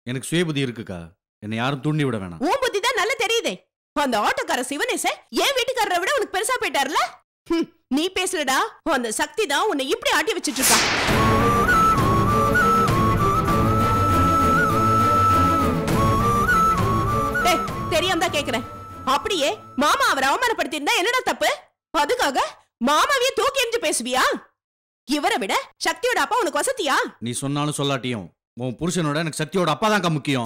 எனக்கு சுயபுத்தி இருக்குக்கா என்னை யாரும் தூண்டி விட வேணாம் உன் புத்தி தான் நல்லா தெரியுதே அந்த ஆட்டோக்கார சிவனேச என் வீட்டுக்காரரை விட உனக்கு பெருசா போயிட்டார்ல ஹம், நீ பேசலடா அந்த சக்தி தான் உன்னை இப்படி ஆட்டி வச்சிட்டு இருக்கா டேய், தெரியாம தான் கேக்குறேன் அப்படியே மாமா அவரை அவமானப்படுத்தியிருந்தா என்னடா தப்பு அதுக்காக மாமாவையே தூக்கி எறிஞ்சு பேசுவியா இவரை விட சக்தியோட அப்பா உனக்கு வசதியா நீ சொன்னாலும் சொல்லாட்டியும் உன் புருஷனோட எனக்கு சக்தியோட அப்பா தான்க்கா முக்கியம்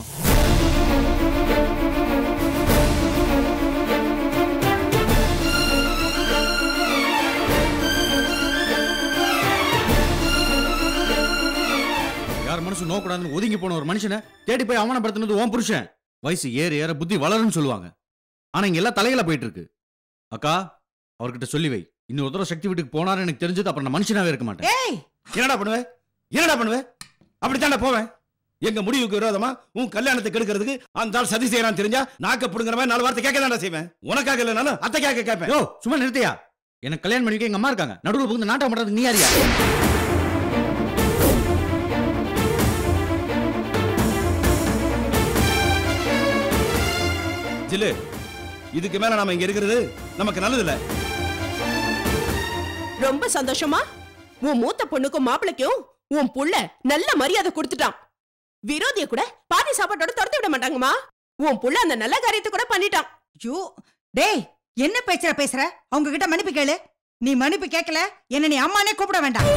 யார் மனசு நோக்கூடாதுன்னு ஒதுங்கி போன ஒரு மனுஷனை தேடி போய் அவமானப்படுத்தினது உன் புருஷன் வயசு ஏற ஏற புத்தி வளரும்னு சொல்லுவாங்க ஆனா இங்க எல்லாம் தலையில போயிட்டு இருக்கு அக்கா அவர்கிட்ட சொல்லி வை இன்னொரு தடவை சக்தி வீட்டுக்கு போனாரு எனக்கு தெரிஞ்சது அப்புறம் நான் மனுஷனாவே இருக்க மாட்டேன் ஏய் என்னடா பண்ணுவ என்னடா பண்ணுவ அப்படித்தானே போவேன் எங்க முடிவுக்கு விரோதமா உன் கல்யாணத்தை கெடுக்கிறதுக்கு அந்த ஆள் சதி செய்யறான்னு தெரிஞ்சா நாக்க புடுங்குற மாதிரி நாலு வார்த்தை கேட்க தான்டா செய்வேன் உனக்காக இல்லைனாலும் அத்தைக்காக கேட்பேன் யோ சும்மா நிறுத்தியா எனக்கு கல்யாணம் பண்ணிக்க எங்க அம்மா இருக்காங்க நடுவில் புகுந்து நாட்டம் பண்றதுக்கு நீ யாரியா ஜில்லு இதுக்கு மேல நாம இங்க இருக்கிறது நமக்கு நல்லது இல்ல ரொம்ப சந்தோஷமா உன் மூத்த பொண்ணுக்கும் மாப்பிளைக்கும் உன் புள்ள நல்ல மரியாதை கொடுத்துட்டான் விரோதிய கூட பாதி சாப்பாட்டோட துரத்தி விட மாட்டாங்கம்மா உன் புள்ள அந்த நல்ல காரியத்தை கூட பண்ணிட்டான் ஐயோ டேய் என்ன பேசுற பேசுற அவங்க கிட்ட மன்னிப்பு கேளு நீ மன்னிப்பு கேட்கல என்ன நீ அம்மானே கூப்பிட வேண்டாம்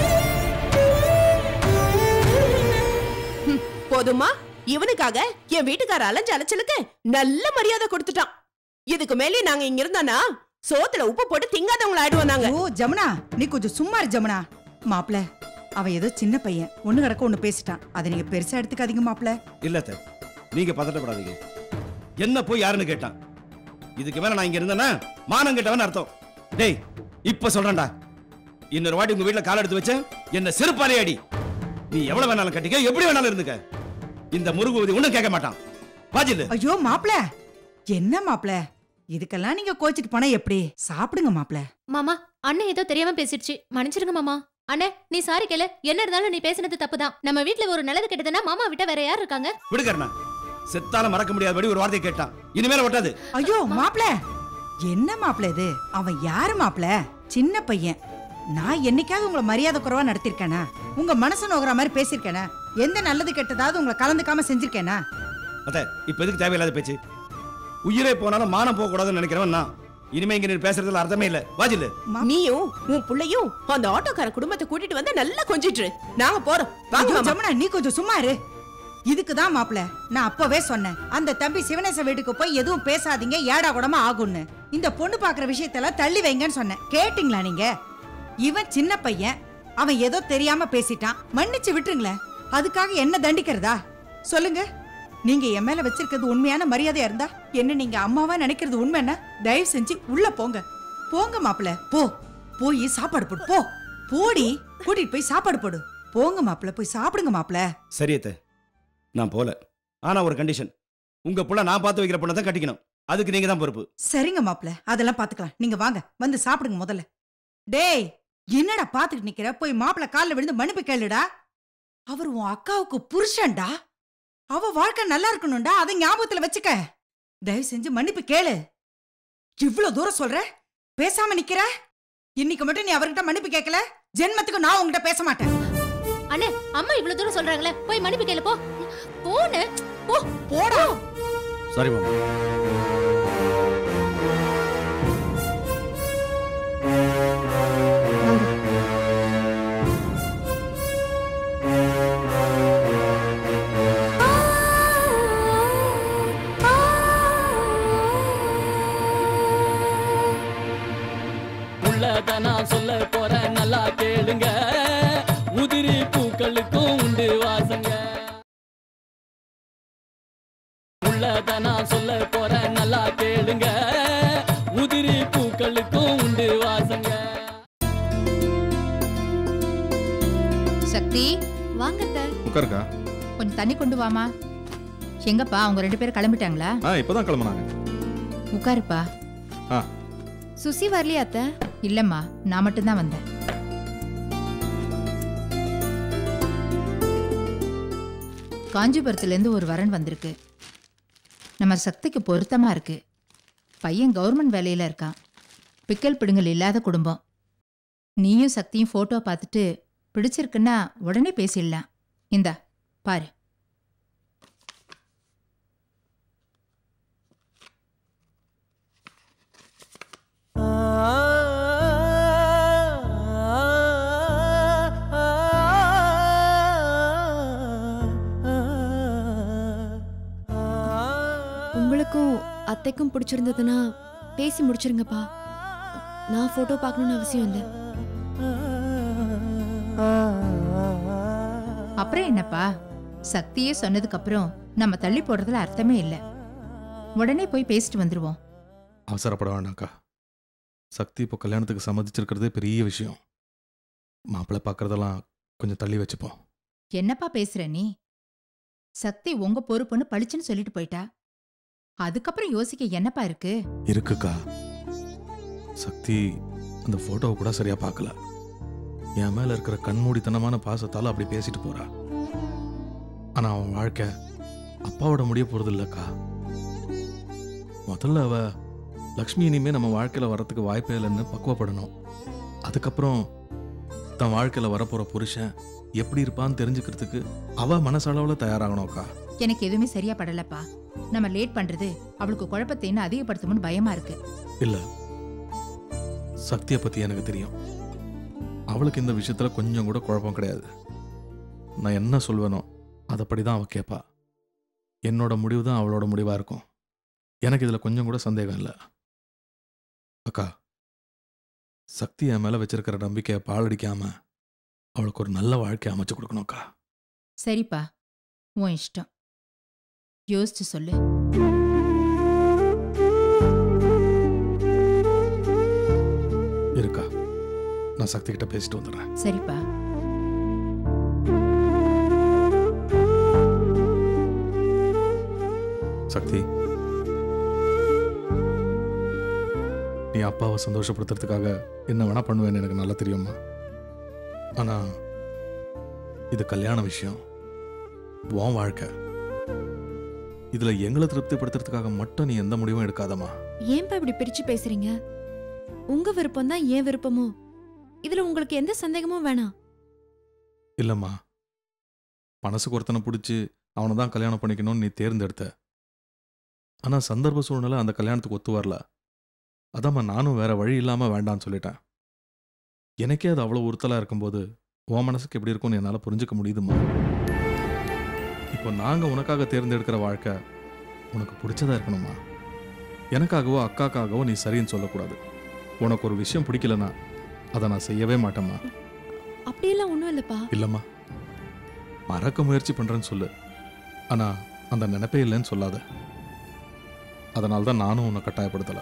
போதுமா இவனுக்காக என் வீட்டுக்கார அலைஞ்ச அலைச்சலுக்கு நல்ல மரியாதை கொடுத்துட்டான் இதுக்கு மேலே நாங்க இங்க இருந்தானா சோத்துல உப்பு போட்டு திங்காதவங்கள ஆயிடுவோம் நாங்க ஐயோ ஜமுனா நீ கொஞ்சம் சும்மா இரு ஜமுனா மாப்பிள அவன் ஏதோ சின்ன பையன் ஒண்ணு கிடக்க ஒண்ணு பேசிட்டான் அதை நீங்க பெருசா எடுத்துக்காதீங்க மாப்பிள இல்ல அத்தை நீங்க பதட்டப்படாதீங்க என்ன போய் யாருன்னு கேட்டான் இதுக்கு மேல நான் இங்க இருந்தேன்னா மானம் கேட்டவன் அர்த்தம் டேய் இப்ப சொல்றேன்டா இன்னொரு வாட்டி உங்க வீட்டுல கால் எடுத்து வச்சேன் என்ன செருப்பாலே அடி நீ எவ்வளவு வேணாலும் கட்டிக்க எப்படி வேணாலும் இருந்துக்க இந்த முருகுவதி ஒண்ணும் கேட்க மாட்டான் பாஜில் ஐயோ மாப்பிள என்ன மாப்பிள இதுக்கெல்லாம் நீங்க கோச்சிட்டு போனா எப்படி சாப்பிடுங்க மாப்பிள மாமா அண்ணன் ஏதோ தெரியாம பேசிடுச்சு மன்னிச்சிருங்க மாமா அண்ணே நீ சாரி கேளு என்ன இருந்தாலும் நீ பேசினது தப்புதான் நம்ம வீட்ல ஒரு நல்லது கெட்டதுன்னா மாமா விட்ட வேற யார் இருக்காங்க விடுக்கறனா செத்தால மறக்க முடியாதபடி ஒரு வார்த்தை கேட்டான் இனிமேல ஒட்டாது ஐயோ மாப்பிள என்ன மாப்பிள இது அவன் யாரு மாப்பிள சின்ன பையன் நான் என்னைக்காவது உங்களை மரியாதை குறைவா நடத்திருக்கேனா உங்க மனசு நோகிற மாதிரி பேசியிருக்கேனா எந்த நல்லது கெட்டதாவது உங்களை கலந்துக்காம செஞ்சிருக்கேனா அத்த இப்ப எதுக்கு தேவையில்லாத பேச்சு உயிரே போனாலும் மானம் போக கூடாதுன்னு நினைக்கிறவன் நான் இனிமே இங்க நீ பேசுறதுல அர்த்தமே இல்ல வாஜில் நீயும் உன் புள்ளையும் அந்த ஆட்டோக்கார குடும்பத்தை கூட்டிட்டு வந்து நல்லா கொஞ்சிட்டு இரு. நாங்க போறோம் வாங்க ஐயோ, மாமா. ஜமுனா நீ கொஞ்சம் சும்மா இரு இதுக்கு தான் மாப்பிள நான் அப்பவே சொன்னேன் அந்த தம்பி சிவனேச வீட்டுக்கு போய் எதுவும் பேசாதீங்க ஏடா கூடமா ஆகும்னு இந்த பொண்ணு பாக்குற விஷயத்தெல்லாம் தள்ளி வைங்கன்னு சொன்னேன் கேட்டிங்களா நீங்க இவன் சின்ன பையன் அவன் ஏதோ தெரியாம பேசிட்டான் மன்னிச்சு விட்டுருங்களேன் அதுக்காக என்ன தண்டிக்கிறதா சொல்லுங்க நீங்க என் மேல வச்சிருக்கிறது உண்மையான மரியாதையா இருந்தா என்ன நீங்க அம்மாவா நினைக்கிறது உண்மைன்னா தயவு செஞ்சு உள்ள போங்க போங்க மாப்பிள போ போய் சாப்பாடு போடு போ போடி கூட்டிட்டு போய் சாப்பாடு போடு போங்க மாப்பிள போய் சாப்பிடுங்க மாப்பிள சரி அத்தை நான் போல ஆனா ஒரு கண்டிஷன் உங்க புள்ள நான் பார்த்து வைக்கிற பொண்ணை தான் கட்டிக்கணும் அதுக்கு நீங்க தான் பொறுப்பு சரிங்க மாப்பிள அதெல்லாம் பாத்துக்கலாம் நீங்க வாங்க வந்து சாப்பிடுங்க முதல்ல டேய் என்னடா பாத்துக்கிட்டு நிக்கிற போய் மாப்பிள கால்ல விழுந்து மன்னிப்பு கேளுடா அவர் உன் அக்காவுக்கு புருஷன்டா அவ வாழ்க்கை நல்லா இருக்கணும்டா அதை ஞாபகத்துல வச்சுக்க தயவு செஞ்சு மன்னிப்பு கேளு இவ்ளோ தூரம் சொல்ற பேசாம நிக்கிற இன்னைக்கு மட்டும் நீ அவர்கிட்ட மன்னிப்பு கேட்கல ஜென்மத்துக்கு நான் உங்ககிட்ட பேச மாட்டேன் அண்ணே அம்மா இவ்வளவு தூரம் சொல்றாங்களே போய் மன்னிப்பு கேளு போ போன்னு போ போடா சாரி மாமா உள்ளத நான் சொல்ல போறேன் நல்லா கேளுங்க உதிரி பூக்களுக்கும் உண்டு வாசங்க உள்ளத நான் சொல்ல போறேன் நல்லா கேளுங்க உதிரி பூக்களுக்கும் உண்டு வாசங்க சக்தி வாங்க அத்தை. உட்காருக்கா கொஞ்சம் தண்ணி கொண்டு வாமா எங்கப்பா அவங்க ரெண்டு பேரும் கிளம்பிட்டாங்களா ஆ இப்போதான் கிளம்புனாங்க உட்காருப்பா ஆ சுசி வரலையா அத்தை இல்லம்மா நான் மட்டும்தான் வந்தேன் காஞ்சிபுரத்துலேருந்து ஒரு வரன் வந்திருக்கு நம்ம சக்திக்கு பொருத்தமாக இருக்கு பையன் கவர்மெண்ட் வேலையில் இருக்கான் பிக்கல் பிடுங்கல் இல்லாத குடும்பம் நீயும் சக்தியும் ஃபோட்டோ பார்த்துட்டு பிடிச்சிருக்குன்னா உடனே பேசிடலாம் இந்தா பாரு உங்களுக்கும் அத்தைக்கும் பிடிச்சிருந்ததுன்னா பேசி முடிச்சிருங்கப்பா நான் போட்டோ பார்க்கணும்னு அவசியம் இல்லை அப்புறம் என்னப்பா சக்தியே சொன்னதுக்கு அப்புறம் நம்ம தள்ளி போடுறதுல அர்த்தமே இல்லை உடனே போய் பேசிட்டு வந்துருவோம் அவசரப்பட வேண்டாம்க்கா சக்தி இப்போ கல்யாணத்துக்கு சம்மதிச்சிருக்கிறதே பெரிய விஷயம் மாப்பிள்ளை பார்க்கறதெல்லாம் கொஞ்சம் தள்ளி வச்சுப்போம் என்னப்பா பேசுற நீ சக்தி உங்க பொறுப்புன்னு பளிச்சுன்னு சொல்லிட்டு போயிட்டா அதுக்கப்புறம் யோசிக்க என்னப்பா இருக்கு இருக்குக்கா சக்தி அந்த ஃபோட்டோவை கூட சரியா பார்க்கல என் மேல இருக்கிற கண்மூடித்தனமான பாசத்தால அப்படி பேசிட்டு போறா ஆனா அவன் வாழ்க்கை அப்பாவோட முடிய போறது இல்லக்கா முதல்ல அவ லக்ஷ்மி இனிமே நம்ம வாழ்க்கையில வரத்துக்கு வாய்ப்பே இல்லைன்னு பக்குவப்படணும் அதுக்கப்புறம் தன் வாழ்க்கையில வரப்போற புருஷன் எப்படி இருப்பான்னு தெரிஞ்சுக்கிறதுக்கு அவ மனசளவுல தயாராகணும்க்கா எனக்கு எதுவுமே சரியா படலப்பா நம்ம லேட் பண்றது அவளுக்கு குழப்பத்தை இன்னும் அதிகப்படுத்தும்னு பயமா இருக்கு இல்ல சக்தியை பத்தி எனக்கு தெரியும் அவளுக்கு இந்த விஷயத்துல கொஞ்சம் கூட குழப்பம் கிடையாது நான் என்ன சொல்வேனோ அதைப்படி தான் அவ கேட்பா என்னோட முடிவு தான் அவளோட முடிவா இருக்கும் எனக்கு இதுல கொஞ்சம் கூட சந்தேகம் இல்லை அக்கா சக்தி என் மேல வச்சிருக்கிற நம்பிக்கையை பாழடிக்காம அவளுக்கு ஒரு நல்ல வாழ்க்கையை அமைச்சு கொடுக்கணும்க்கா சரிப்பா உன் இஷ்டம் யோசிச்சு சொல்லு இருக்கா நான் சக்தி கிட்ட பேசிட்டு வந்துடுறேன் சரிப்பா சக்தி நீ அப்பாவை சந்தோஷப்படுத்துறதுக்காக என்ன வேணா பண்ணுவேன்னு எனக்கு நல்லா தெரியுமா ஆனா இது கல்யாண விஷயம் உன் வாழ்க்கை இதுல எங்களை திருப்திப்படுத்துறதுக்காக மட்டும் நீ எந்த முடிவும் எடுக்காதம்மா ஏன்பா இப்படி பிரிச்சு பேசுறீங்க உங்க விருப்பம் தான் ஏன் விருப்பமோ இதுல உங்களுக்கு எந்த சந்தேகமும் வேணாம் இல்லம்மா மனசுக்கு ஒருத்தனை பிடிச்சி அவனை தான் கல்யாணம் பண்ணிக்கணும்னு நீ தேர்ந்தெடுத்த ஆனா சந்தர்ப்ப சூழ்நிலை அந்த கல்யாணத்துக்கு ஒத்து வரல அதாம்மா நானும் வேற வழி இல்லாம வேண்டாம்னு சொல்லிட்டேன் எனக்கே அது அவ்வளோ உறுத்தலா இருக்கும்போது உன் மனசுக்கு எப்படி இருக்கும்னு என்னால் புரிஞ்சுக்க முடியுதுமா இப்போ நாங்க உனக்காக தேர்ந்தெடுக்கிற வாழ்க்கை உனக்கு பிடிச்சதா இருக்கணுமா எனக்காகவோ அக்காக்காகவோ நீ சரின்னு சொல்லக்கூடாது உனக்கு ஒரு விஷயம் பிடிக்கலனா அதை நான் செய்யவே மாட்டேம்மா அப்படியெல்லாம் ஒண்ணும் இல்லப்பா இல்லம்மா மறக்க முயற்சி பண்றேன்னு சொல்லு ஆனா அந்த நினைப்பே இல்லைன்னு சொல்லாத அதனால தான் நானும் உன்னை கட்டாயப்படுத்தல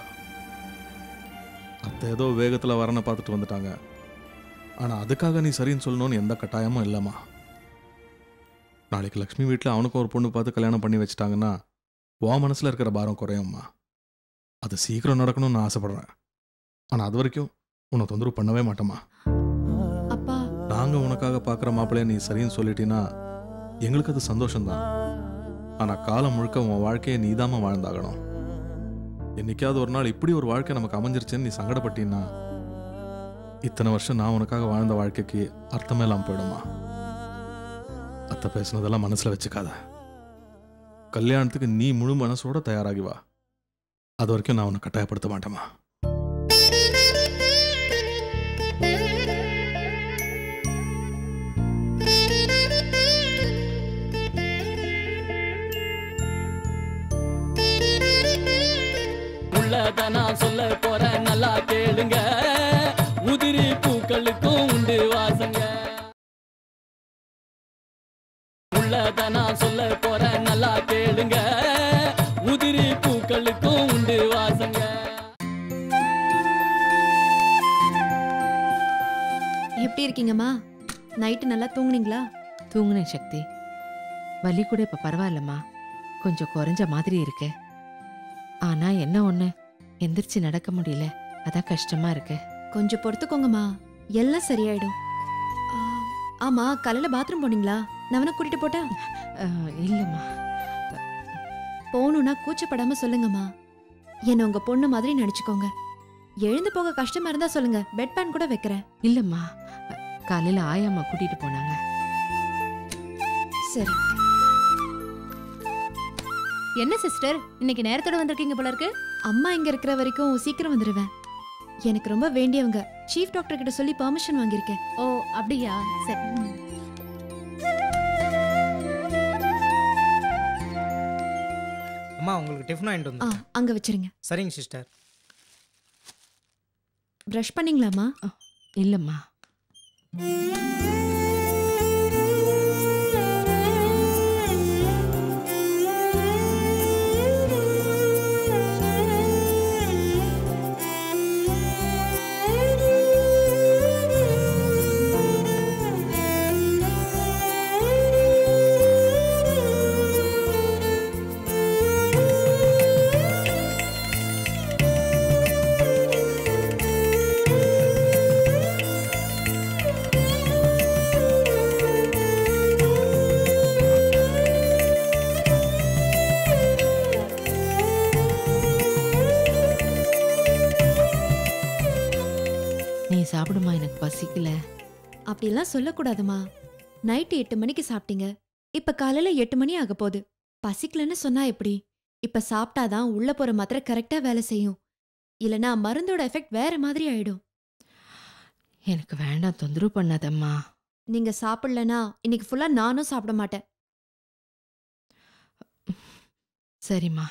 அத்தை ஏதோ வேகத்துல வரனை பார்த்துட்டு வந்துட்டாங்க ஆனா அதுக்காக நீ சரின்னு சொல்லணும்னு எந்த கட்டாயமும் இல்லைம்மா நாளைக்கு லக்ஷ்மி வீட்டில் அவனுக்கும் ஒரு பொண்ணு பார்த்து கல்யாணம் பண்ணி வச்சுட்டாங்கன்னா உன் மனசுல இருக்கிற பாரம் குறையும்மா அது சீக்கிரம் நடக்கணும்னு நான் ஆசைப்படுறேன் ஆனா அது வரைக்கும் உன்னை தொந்தரவு பண்ணவே மாட்டேம்மா அப்பா நாங்க உனக்காக பார்க்குற மாப்பிள்ளைய நீ சரின்னு சொல்லிட்டீன்னா எங்களுக்கு அது சந்தோஷம்தான் ஆனா காலம் முழுக்க உன் வாழ்க்கையை நீதாம்மா வாழ்ந்தாகணும் என்னைக்காவது ஒரு நாள் இப்படி ஒரு வாழ்க்கை நமக்கு அமைஞ்சிருச்சுன்னு நீ சங்கடப்பட்டீன்னா இத்தனை வருஷம் நான் உனக்காக வாழ்ந்த வாழ்க்கைக்கு அர்த்தமே இல்லாம போயிடுமா அத்தை பேசுனதெல்லாம் மனசுல வச்சுக்காத கல்யாணத்துக்கு நீ முழு மனசோட தயாராகி வா அது வரைக்கும் நான் உன்னை கட்டாயப்படுத்த மாட்டேமா உள்ளத நான் சொல்ல போறேன் நல்லா கேளுங்க உதிரி பூக்களுக்கும் உண்டு வாசங்க உள்ளத நான் சொல்ல போறேன் நல்லா கேளுங்க உதிரி பூக்களுக்கும் உண்டு வாசங்க எப்படி இருக்கீங்கம்மா நைட்டு நல்லா தூங்குனீங்களா தூங்குனேன் சக்தி வலி கூட இப்ப பரவாயில்லம்மா கொஞ்சம் குறைஞ்ச மாதிரி இருக்கு ஆனா என்ன ஒண்ணு எந்திரிச்சு நடக்க முடியல அதான் கஷ்டமா இருக்கு கொஞ்சம் பொறுத்துக்கோங்கம்மா எல்லாம் சரியாயிடும் ஆ, ஆமா காலையில பாத்ரூம் போனீங்களா நான் வேணா கூட்டிட்டு போட்டா அஹ், இல்லம்மா போகணும்னா கூச்சப்படாம சொல்லுங்கம்மா என்ன உங்க பொண்ணு மாதிரி நினைச்சுக்கோங்க எழுந்து போக கஷ்டமா இருந்தா சொல்லுங்க பெட் பேன் கூட வைக்கிறேன் இல்லம்மா காலையில ஆயாம்மா கூட்டிட்டு போனாங்க சரி என்ன சிஸ்டர் இன்னைக்கு நேரத்தோட வந்திருக்கீங்க போல இருக்கு அம்மா இங்க இருக்கிற வரைக்கும் சீக்கிரம் வந்துடுவேன் எனக்கு ரொம்ப வேண்டியவங்க சீஃப் டாக்டர் கிட்ட சொல்லி பெர்மிஷன் வாங்கியிருக்கேன் ஓ அப்படியா சரி அம்மா உங்களுக்கு டிஃபன் வாங்கிட்டு ஆ வந்து அங்க வச்சிருங்க சரிங்க சிஸ்டர் ப்ரஷ் பண்ணீங்களாம்மா இல்லம்மா நீ சாப்பிடுமா எனக்கு பசிக்கல அப்படிலாம் சொல்லக்கூடாதுமா நைட்டு எட்டு மணிக்கு சாப்பிட்டீங்க இப்ப காலையில எட்டு மணி ஆக போகுது பசிக்கலன்னு சொன்னா எப்படி இப்ப சாப்பிட்டாதான் உள்ள போற மாத்திரை கரெக்டா வேலை செய்யும் இல்லனா மருந்தோட எஃபெக்ட் வேற மாதிரி ஆயிடும் எனக்கு வேண்டாம் தொந்தரவு பண்ணாதம்மா நீங்க சாப்பிடலனா இன்னைக்கு ஃபுல்லா நானும் சாப்பிட மாட்டேன் சரிம்மா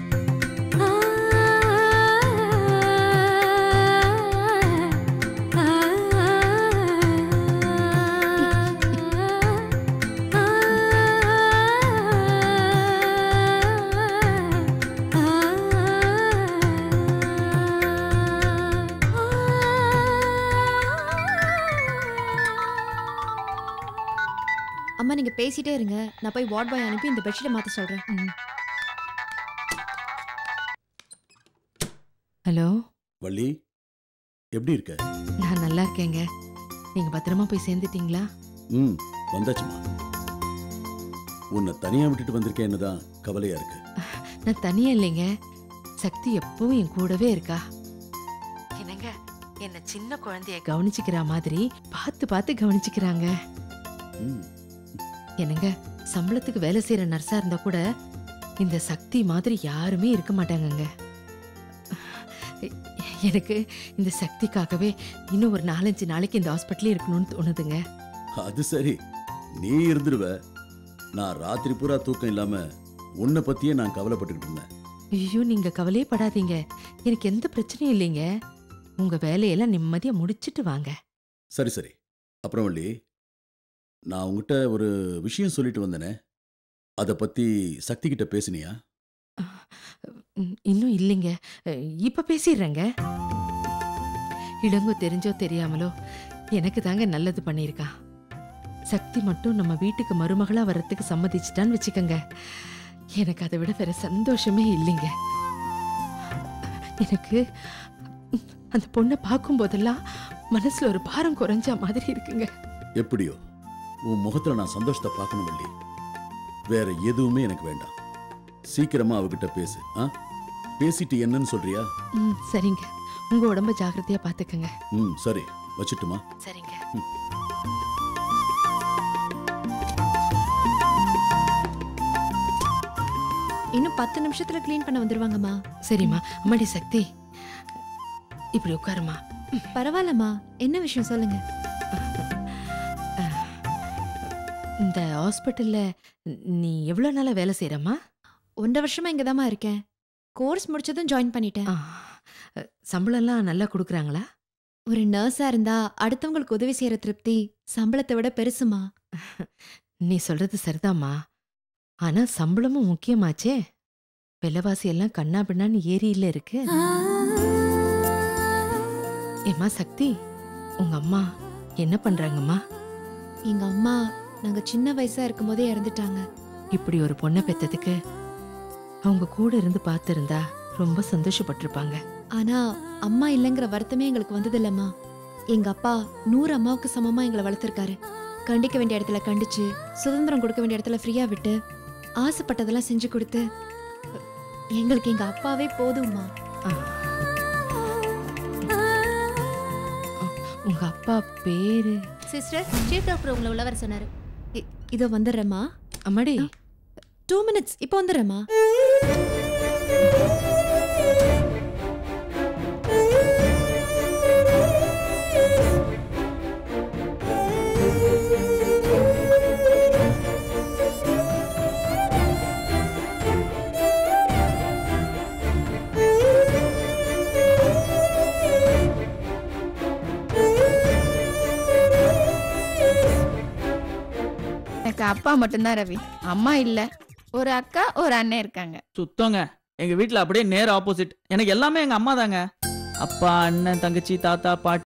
அம்மா நீங்க பேசிட்டே இருங்க நான் போய் வார்ட் பாய் அனுப்பி இந்த பெட்ஷீட்டை மாத்த சொல்றேன் ஹலோ வள்ளி எப்படி இருக்க நான் நல்லா இருக்கேங்க நீங்க பத்திரமா போய் சேர்ந்துட்டீங்களா ம் வந்தாச்சுமா உன்னை தனியா விட்டுட்டு வந்திருக்கேன்னு தான் கவலையா இருக்கு நான் தனியா இல்லைங்க சக்தி எப்பவும் என் கூடவே இருக்கா என்னங்க என்ன சின்ன குழந்தைய கவனிச்சுக்கிற மாதிரி பார்த்து பார்த்து கவனிச்சுக்கிறாங்க ம் என்னங்க சம்பளத்துக்கு வேலை செய்யற நர்ஸா இருந்தா கூட இந்த சக்தி மாதிரி யாருமே இருக்க மாட்டாங்கங்க எனக்கு இந்த சக்திக்காகவே இன்னும் ஒரு நாலஞ்சு நாளைக்கு இந்த ஹாஸ்பிட்டலே இருக்கணும்னு தோணுதுங்க அது சரி நீ இருந்துருவ நான் ராத்திரி பூரா தூக்கம் இல்லாம உன்னை பத்தியே நான் கவலைப்பட்டுக்கிட்டு இருந்தேன் ஐயோ நீங்க கவலையே படாதீங்க எனக்கு எந்த பிரச்சனையும் இல்லைங்க உங்க வேலையெல்லாம் நிம்மதியா முடிச்சிட்டு வாங்க சரி சரி அப்புறம் வள்ளி நான் உங்ககிட்ட ஒரு விஷயம் சொல்லிட்டு வந்தேனே அதை பத்தி சக்தி கிட்ட பேசினியா ம், இன்னும் இல்லைங்க அஹ், இப்ப பேசிடுறேங்க இளங்கோ தெரிஞ்சோ தெரியாமலோ எனக்கு தாங்க நல்லது பண்ணியிருக்கா சக்தி மட்டும் நம்ம வீட்டுக்கு மருமகளா வர்றதுக்கு சம்மதிச்சிட்டான்னு வச்சுக்கோங்க எனக்கு அதை விட வேற சந்தோஷமே இல்லைங்க எனக்கு அந்த பொண்ணை பார்க்கும் போதெல்லாம் மனசுல ஒரு பாரம் குறைஞ்ச மாதிரி இருக்குங்க எப்படியோ உன் முகத்துல நான் சந்தோஷத்தை பார்க்கணும் வள்ளி வேற எதுவுமே எனக்கு வேண்டாம் சீக்கிரமா அவகிட்ட பேசு ஆ பேசிட்டு என்னன்னு சொல்றியா ம் சரிங்க உங்க உடம்ப ஜாக்கிரதையா பாத்துக்கங்க ம் சரி வச்சுட்டுமா சரிங்க இன்னும் பத்து நிமிஷத்துல க்ளீன் பண்ண வந்துருவாங்கம்மா சரிம்மா அம்மாடி சக்தி இப்படி உட்காருமா பரவாயில்லம்மா என்ன விஷயம் சொல்லுங்க இந்த ஹாஸ்பிட்டல்ல நீ எவ்வளவு நாளா வேலை செய்யறம்மா ஒன்றரை வருஷமா இங்கதாம்மா இருக்கேன் கோர்ஸ் முடிச்சதும் ஜாயின் பண்ணிட்டேன் சம்பளம்லாம் நல்லா கொடுக்குறாங்களா ஒரு நர்ஸா இருந்தா அடுத்தவங்களுக்கு உதவி செய்யற திருப்தி சம்பளத்தை விட பெருசுமா நீ சொல்றது சரிதாம்மா ஆனா சம்பளமும் முக்கியமாச்சே விலைவாசி எல்லாம் கண்ணா பின்னான்னு ஏரியில இருக்கு ஏம்மா சக்தி உங்க அம்மா என்ன பண்றாங்கம்மா எங்க அம்மா நாங்க சின்ன வயசா இருக்கும் போதே இறந்துட்டாங்க இப்படி ஒரு பொண்ணை பெத்ததுக்கு அவங்க கூட இருந்து பார்த்திருந்தா ரொம்ப சந்தோஷப்பட்டிருப்பாங்க ஆனா அம்மா இல்லைங்கிற வருத்தமே எங்களுக்கு வந்ததில்லம்மா எங்க அப்பா நூறு அம்மாவுக்கு சமமா எங்களை வளர்த்திருக்காரு கண்டிக்க வேண்டிய இடத்துல கண்டிச்சு சுதந்திரம் கொடுக்க வேண்டிய இடத்துல ஃப்ரீயா விட்டு ஆசைப்பட்டதெல்லாம் செஞ்சு கொடுத்து எங்களுக்கு எங்க அப்பாவே போதும்மா உங்க அப்பா பேரு சிஸ்டர் சீஃப் டாக்டர் உங்களை உள்ள வர சொன்னாரு இ- இதோ வந்துடுறேம்மா அம்மாடி டூ மினிட்ஸ் இப்போ வந்துடுறேம்மா எனக்கு அப்பா மட்டும்தான் ரவி அம்மா இல்ல ஒரு அக்கா ஒரு அண்ணன் இருக்காங்க சுத்தங்க எங்க வீட்ல அப்படியே நேர் ஆப்போசிட் எனக்கு எல்லாமே எங்க அம்மா தாங்க அப்பா அண்ணன் தங்கச்சி தாத்தா பாட்டி